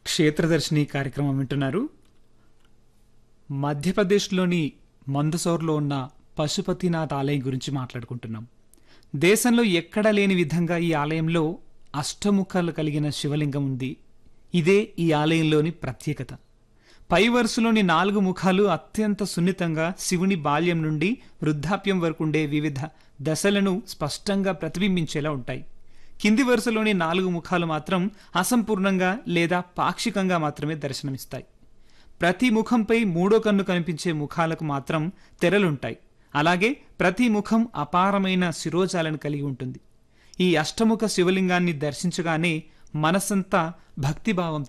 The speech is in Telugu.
క్షేత్రదర్శిని కార్యక్రమం వింటున్నారు మధ్యప్రదేశ్లోని మందసౌర్లో ఉన్న పశుపతినాథ్ ఆలయం గురించి మాట్లాడుకుంటున్నాం దేశంలో ఎక్కడా లేని విధంగా ఈ ఆలయంలో అష్టముఖాలు కలిగిన శివలింగం ఉంది ఇదే ఈ ఆలయంలోని ప్రత్యేకత పై వరుసలోని నాలుగు ముఖాలు అత్యంత సున్నితంగా శివుని బాల్యం నుండి వృద్ధాప్యం వరకు ఉండే వివిధ దశలను స్పష్టంగా ప్రతిబింబించేలా ఉంటాయి కింది వరుసలోని నాలుగు ముఖాలు మాత్రం అసంపూర్ణంగా లేదా పాక్షికంగా మాత్రమే దర్శనమిస్తాయి ప్రతి ముఖంపై మూడో కన్ను కనిపించే ముఖాలకు మాత్రం తెరలుంటాయి అలాగే ప్రతి ముఖం అపారమైన శిరోజాలను కలిగి ఉంటుంది ఈ అష్టముఖ శివలింగాన్ని దర్శించగానే మనసంతా భక్తిభావంతో